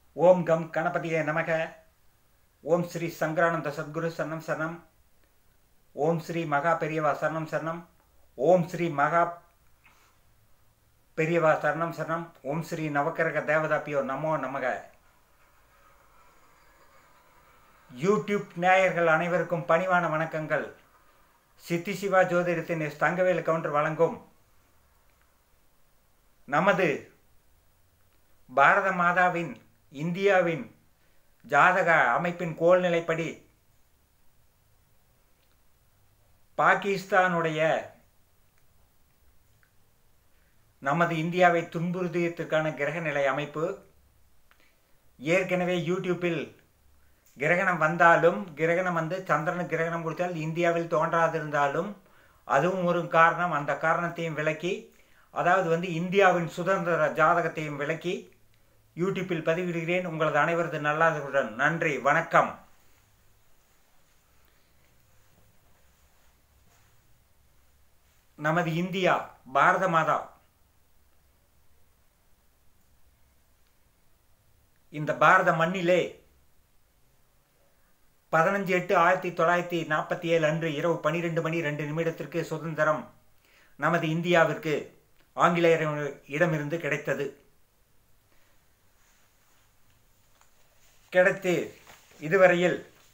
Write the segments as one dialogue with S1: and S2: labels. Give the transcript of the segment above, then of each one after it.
S1: ஓம் come கணபதியே நமக ஓம் ஸ்ரீ சங்கரானந்த சத்குரு சரணம் சரணம் ஓம் ஸ்ரீ மகா பெரியவா சரணம் சரணம் ஓம் ஸ்ரீ மகா பெரியவா சரணம் சரணம் ஓம் ஸ்ரீ நவக்கிரக தேவதாப்பியோ நமோ நமக யூடியூப் நேயர்கள் அனைவருக்கும் பணிவான வணக்கங்கள் சித்தி சிவா ஜோதிடத்தின் எஸ் தங்கவேலு கவுண்டர் வழங்கும் நமது பாரத மாதாவின் இந்தியாவின் ஜாதக அமைப்பின் கோல்நிலைப்படி பாகிஸ்தானுடைய நமது இந்தியாவை துன்புறுத்தியதற்கான கிரகநிலை அமைப்பு ஏற்கனவே யூடியூப்பில் கிரகணம் வந்தாலும் கிரகணம் வந்து சந்திரன் கிரகணம் கொடுத்தால் இந்தியாவில் தோன்றாதிருந்தாலும் அதுவும் ஒரு காரணம் அந்த காரணத்தையும் விளக்கி அதாவது வந்து இந்தியாவின் சுதந்திர ஜாதகத்தையும் விளக்கி யூடியூப்பில் பதிவிடுகிறேன் உங்களது அனைவரது நல்லாதவுடன் நன்றி வணக்கம் நமது இந்தியா பாரத மாதா இந்த பாரத மண்ணிலே பதினஞ்சு எட்டு ஆயிரத்தி தொள்ளாயிரத்தி நாற்பத்தி ஏழு அன்று இரவு பனிரெண்டு மணி ரெண்டு நிமிடத்திற்கு சுதந்திரம் நமது இந்தியாவிற்கு ஆங்கிலேயர் இடமிருந்து கிடைத்தது கிடைத்து இதுவரையில்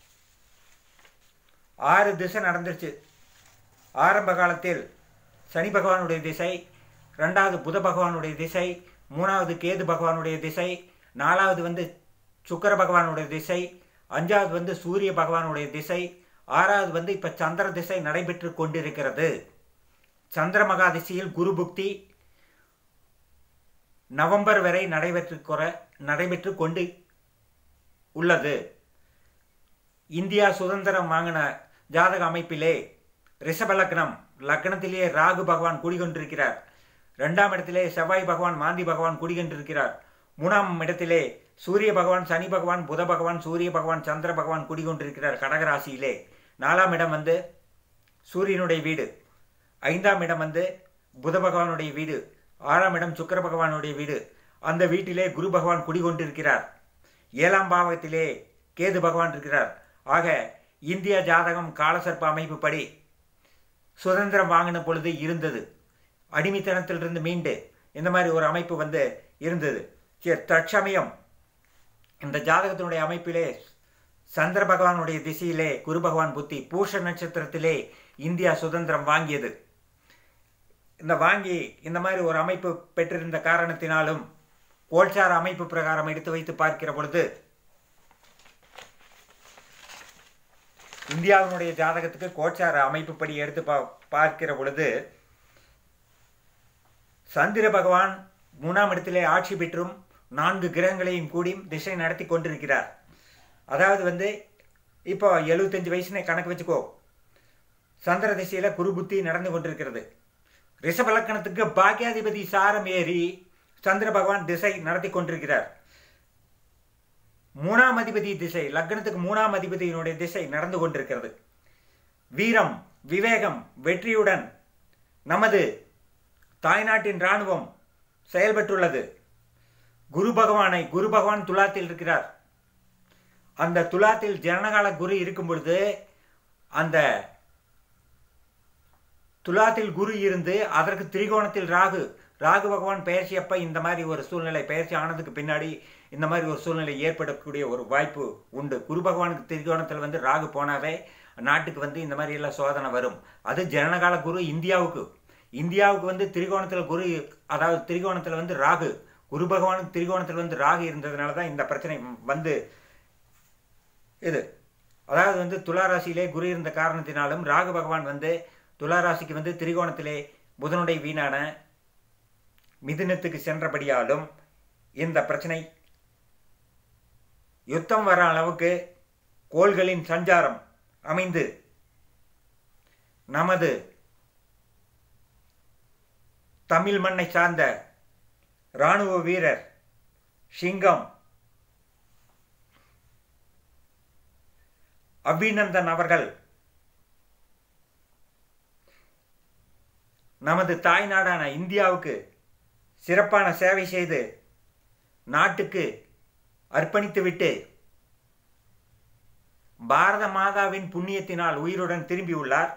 S1: ஆறு திசை நடந்துருச்சு ஆரம்ப காலத்தில் சனி பகவானுடைய திசை ரெண்டாவது புத பகவானுடைய திசை மூணாவது கேது பகவானுடைய திசை நாலாவது வந்து சுக்கர பகவானுடைய திசை அஞ்சாவது வந்து சூரிய பகவானுடைய திசை ஆறாவது வந்து இப்போ சந்திர திசை நடைபெற்று கொண்டிருக்கிறது சந்திரமகா திசையில் குரு புக்தி நவம்பர் வரை நடைபெற்று நடைபெற்று கொண்டு உள்ளது இந்தியா சுதந்திரம் வாங்கின ஜாதக அமைப்பிலே ரிஷப லக்னம் லக்னத்திலேயே ராகு பகவான் குடிகொண்டிருக்கிறார் ரெண்டாம் இடத்திலே செவ்வாய் பகவான் மாந்தி பகவான் குடிகொண்டிருக்கிறார் மூணாம் இடத்திலே சூரிய பகவான் சனி பகவான் புத பகவான் சூரிய பகவான் சந்திர பகவான் குடிகொண்டிருக்கிறார் கடகராசியிலே நாலாம் இடம் வந்து சூரியனுடைய வீடு ஐந்தாம் இடம் வந்து புத பகவானுடைய வீடு ஆறாம் இடம் சுக்கர பகவானுடைய வீடு அந்த வீட்டிலே குரு பகவான் குடிகொண்டிருக்கிறார் ஏழாம் பாவத்திலே கேது பகவான் இருக்கிறார் ஆக இந்திய ஜாதகம் காலசர்ப்ப அமைப்பு படி சுதந்திரம் வாங்கின பொழுது இருந்தது அடிமைத்தனத்திலிருந்து மீண்டு இந்த மாதிரி ஒரு அமைப்பு வந்து இருந்தது தற்சமயம் இந்த ஜாதகத்தினுடைய அமைப்பிலே சந்திர பகவானுடைய திசையிலே குரு பகவான் புத்தி பூஷ நட்சத்திரத்திலே இந்தியா சுதந்திரம் வாங்கியது இந்த வாங்கி இந்த மாதிரி ஒரு அமைப்பு பெற்றிருந்த காரணத்தினாலும் கோல்சார அமைப்பு பிரகாரம் எடுத்து வைத்து பார்க்கிற பொழுது இந்தியாவினுடைய ஜாதகத்துக்கு கோச்சார அமைப்புப்படி எடுத்து பா பார்க்கிற பொழுது சந்திர பகவான் மூணாம் இடத்திலே ஆட்சி பெற்றும் நான்கு கிரகங்களையும் கூடி திசை நடத்தி கொண்டிருக்கிறார் அதாவது வந்து இப்போ எழுபத்தஞ்சு வயசுனே கணக்கு வச்சுக்கோ சந்திர திசையில் குரு புத்தி நடந்து கொண்டிருக்கிறது ரிஷபலக்கணத்துக்கு பாக்கியாதிபதி சாரம் ஏறி சந்திர பகவான் திசை நடத்தி கொண்டிருக்கிறார் மூணாம் அதிபதி திசை லக்னத்துக்கு மூணாம் அதிபதியினுடைய திசை நடந்து கொண்டிருக்கிறது வீரம் விவேகம் வெற்றியுடன் நமது தாய்நாட்டின் இராணுவம் செயல்பட்டுள்ளது குரு பகவானை குரு பகவான் துலாத்தில் இருக்கிறார் அந்த துலாத்தில் ஜனகால குரு இருக்கும் பொழுது அந்த துலாத்தில் குரு இருந்து அதற்கு திரிகோணத்தில் ராகு ராகு பகவான் பயிற்சி அப்ப இந்த மாதிரி ஒரு சூழ்நிலை பயிற்சி ஆனதுக்கு பின்னாடி இந்த மாதிரி ஒரு சூழ்நிலை ஏற்படக்கூடிய ஒரு வாய்ப்பு உண்டு குரு பகவானுக்கு திரிகோணத்தில் வந்து ராகு போனாவே நாட்டுக்கு வந்து இந்த மாதிரி எல்லாம் சோதனை வரும் அது ஜனகால குரு இந்தியாவுக்கு இந்தியாவுக்கு வந்து திரிகோணத்தில் குரு அதாவது திரிகோணத்தில் வந்து ராகு குரு பகவானுக்கு திரிகோணத்தில் வந்து ராகு இருந்ததுனால தான் இந்த பிரச்சனை வந்து இது அதாவது வந்து துளாராசியிலே குரு இருந்த காரணத்தினாலும் ராகு பகவான் வந்து துளாராசிக்கு வந்து திரிகோணத்திலே புதனுடைய வீணான மிதுனத்துக்கு சென்றபடியாலும் இந்த பிரச்சனை யுத்தம் வர அளவுக்கு கோள்களின் சஞ்சாரம் அமைந்து நமது தமிழ் மண்ணை சார்ந்த இராணுவ வீரர் சிங்கம் அபிநந்தன் அவர்கள் நமது தாய் நாடான இந்தியாவுக்கு சிறப்பான சேவை செய்து நாட்டுக்கு அர்ப்பணித்துவிட்டு பாரத மாதாவின் புண்ணியத்தினால் உயிருடன் திரும்பியுள்ளார்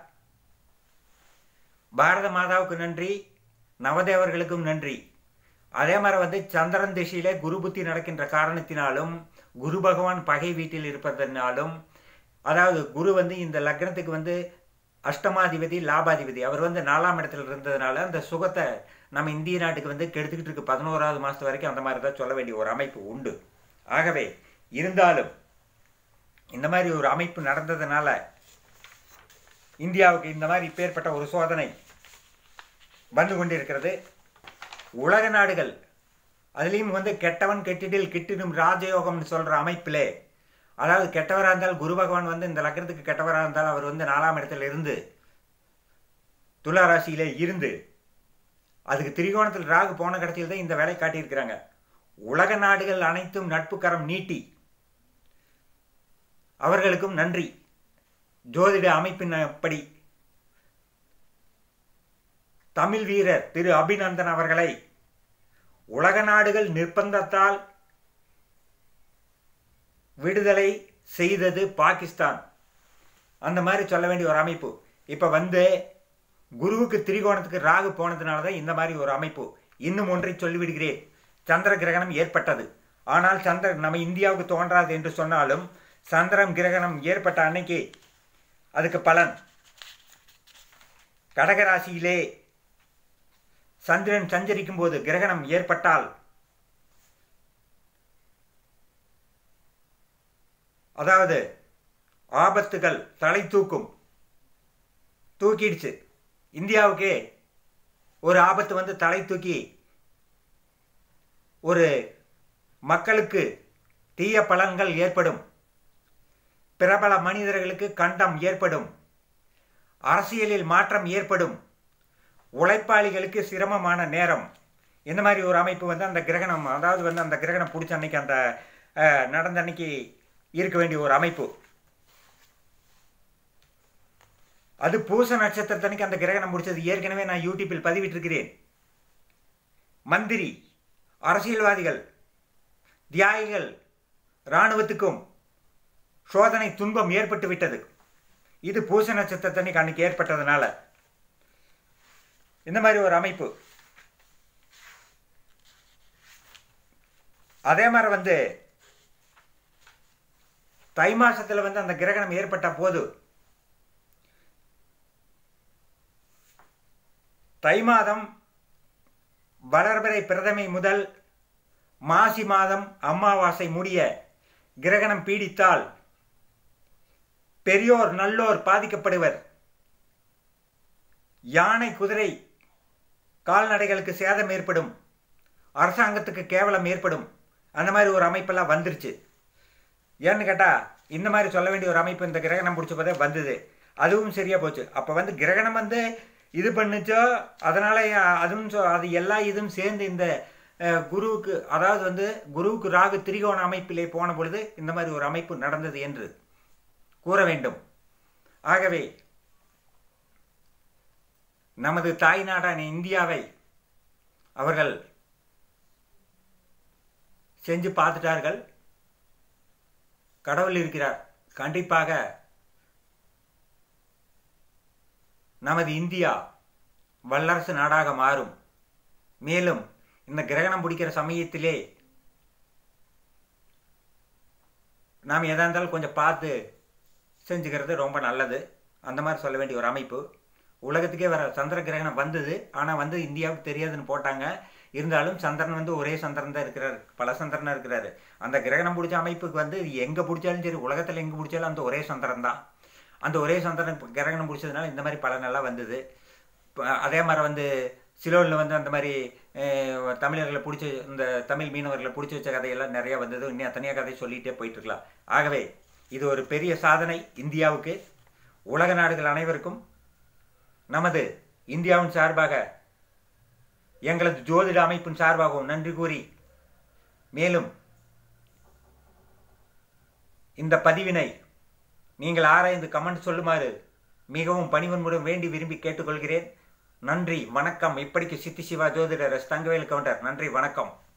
S1: பாரத மாதாவுக்கு நன்றி நவதேவர்களுக்கும் நன்றி அதே மாதிரி வந்து சந்திரன் திசையிலே குரு புத்தி நடக்கின்ற காரணத்தினாலும் குரு பகவான் பகை வீட்டில் இருப்பதனாலும் அதாவது குரு வந்து இந்த லக்னத்துக்கு வந்து அஷ்டமாதிபதி லாபாதிபதி அவர் வந்து நாலாம் இடத்துல இருந்ததுனால அந்த சுகத்தை நம்ம இந்திய நாட்டுக்கு வந்து கெடுத்துக்கிட்டு இருக்கு பதினோராவது மாதத்து வரைக்கும் அந்த மாதிரி தான் சொல்ல வேண்டிய ஒரு அமைப்பு உண்டு ஆகவே இருந்தாலும் இந்த மாதிரி ஒரு அமைப்பு நடந்ததுனால இந்தியாவுக்கு இந்த மாதிரி இப்பேற்பட்ட ஒரு சோதனை வந்து கொண்டிருக்கிறது உலக நாடுகள் அதுலேயும் வந்து கெட்டவன் கெட்டிடில் கிட்டிடும் ராஜயோகம்னு சொல்கிற அமைப்பிலே அதாவது கெட்டவராக இருந்தால் குரு பகவான் வந்து இந்த லக்னத்துக்கு கெட்டவராக இருந்தால் அவர் வந்து நாலாம் இடத்துல இருந்து துலா ராசியிலே இருந்து அதுக்கு திரிகோணத்தில் ராகு போன கடத்தில் தான் இந்த வேலை காட்டியிருக்கிறாங்க உலக நாடுகள் அனைத்தும் நட்பு கரம் நீட்டி அவர்களுக்கும் நன்றி ஜோதிட அமைப்பின் படி தமிழ் வீரர் திரு அபிநந்தன் அவர்களை உலக நாடுகள் நிர்பந்தத்தால் விடுதலை செய்தது பாகிஸ்தான் அந்த மாதிரி சொல்ல வேண்டிய ஒரு அமைப்பு இப்போ வந்து குருவுக்கு திரிகோணத்துக்கு ராகு போனதுனால தான் இந்த மாதிரி ஒரு அமைப்பு இன்னும் ஒன்றை சொல்லிவிடுகிறேன் சந்திர கிரகணம் ஏற்பட்டது ஆனால் சந்திர நம்ம இந்தியாவுக்கு தோன்றாது என்று சொன்னாலும் சந்திரம் கிரகணம் ஏற்பட்ட அன்னைக்கு அதுக்கு பலன் கடகராசியிலே சந்திரன் சஞ்சரிக்கும் போது கிரகணம் ஏற்பட்டால் அதாவது ஆபத்துகள் தலை தூக்கும் தூக்கிடுச்சு இந்தியாவுக்கே ஒரு ஆபத்து வந்து தலை தூக்கி ஒரு மக்களுக்கு தீய பலன்கள் ஏற்படும் பிரபல மனிதர்களுக்கு கண்டம் ஏற்படும் அரசியலில் மாற்றம் ஏற்படும் உழைப்பாளிகளுக்கு சிரமமான நேரம் இந்த மாதிரி ஒரு அமைப்பு வந்து அந்த கிரகணம் அதாவது வந்து அந்த கிரகணம் பிடிச்ச அன்னைக்கு அந்த நடந்த அன்னைக்கு இருக்க வேண்டிய ஒரு அமைப்பு அது பூச நட்சத்திரத்தன்னைக்கு அந்த கிரகணம் முடிச்சது ஏற்கனவே நான் யூடியூப்பில் பதிவிட்டிருக்கிறேன் மந்திரி அரசியல்வாதிகள் தியாகிகள் இராணுவத்துக்கும் சோதனை துன்பம் ஏற்பட்டு விட்டது இது பூச நட்சத்திரத்தன்னைக்கு அன்னைக்கு ஏற்பட்டதுனால இந்த மாதிரி ஒரு அமைப்பு அதே மாதிரி வந்து தை மாசத்துல வந்து அந்த கிரகணம் ஏற்பட்ட போது தை மாதம் வளர்பிறை பிரதமை முதல் மாசி மாதம் அமாவாசை முடிய கிரகணம் பீடித்தால் பெரியோர் நல்லோர் பாதிக்கப்படுவர் யானை குதிரை கால்நடைகளுக்கு சேதம் ஏற்படும் அரசாங்கத்துக்கு கேவலம் ஏற்படும் அந்த மாதிரி ஒரு அமைப்பெல்லாம் வந்துருச்சு ஏன்னு கேட்டால் இந்த மாதிரி சொல்ல வேண்டிய ஒரு அமைப்பு இந்த கிரகணம் பிடிச்ச போதே வந்தது அதுவும் சரியாக போச்சு அப்போ வந்து கிரகணம் வந்து இது பண்ணுச்சோ அதனால் அதுவும் சொ அது எல்லா இதுவும் சேர்ந்து இந்த குருவுக்கு அதாவது வந்து குருவுக்கு ராகு திரிகோண அமைப்பிலே போன பொழுது இந்த மாதிரி ஒரு அமைப்பு நடந்தது என்று கூற வேண்டும் ஆகவே நமது தாய் நாடான இந்தியாவை அவர்கள் செஞ்சு பார்த்துட்டார்கள் கடவுள் இருக்கிறார் கண்டிப்பாக நமது இந்தியா வல்லரசு நாடாக மாறும் மேலும் இந்த கிரகணம் பிடிக்கிற சமயத்திலே நாம் எதா இருந்தாலும் கொஞ்சம் பார்த்து செஞ்சுக்கிறது ரொம்ப நல்லது அந்த மாதிரி சொல்ல வேண்டிய ஒரு அமைப்பு உலகத்துக்கே வர சந்திர கிரகணம் வந்தது ஆனால் வந்து இந்தியாவுக்கு தெரியாதுன்னு போட்டாங்க இருந்தாலும் சந்திரன் வந்து ஒரே சந்திரன் தான் இருக்கிறார் பல சந்திரனாக இருக்கிறாரு அந்த கிரகணம் பிடிச்ச அமைப்புக்கு வந்து எங்கே பிடிச்சாலும் சரி உலகத்தில் எங்கே பிடிச்சாலும் அந்த ஒரே சந்திரன் தான் அந்த ஒரே சந்திரன் கிரகணம் பிடிச்சதுனால இந்த மாதிரி பலனெல்லாம் வந்தது அதே மாதிரி வந்து சிலோனில் வந்து அந்த மாதிரி தமிழர்களை பிடிச்ச இந்த தமிழ் மீனவர்களை பிடிச்சி வச்ச கதையெல்லாம் நிறையா வந்தது இன்னும் தனியாக கதை சொல்லிகிட்டே போயிட்டுருக்கலாம் ஆகவே இது ஒரு பெரிய சாதனை இந்தியாவுக்கு உலக நாடுகள் அனைவருக்கும் நமது இந்தியாவின் சார்பாக எங்களது ஜோதிட அமைப்பின் சார்பாகவும் நன்றி கூறி மேலும் இந்த பதிவினை நீங்கள் ஆராய்ந்து கமெண்ட் சொல்லுமாறு மிகவும் பணிவன்முடன் வேண்டி விரும்பி கேட்டுக்கொள்கிறேன் நன்றி வணக்கம் இப்படிக்கு சித்தி சிவா ஜோதிடர் எஸ் தங்கவேல் கவுண்டர் நன்றி வணக்கம்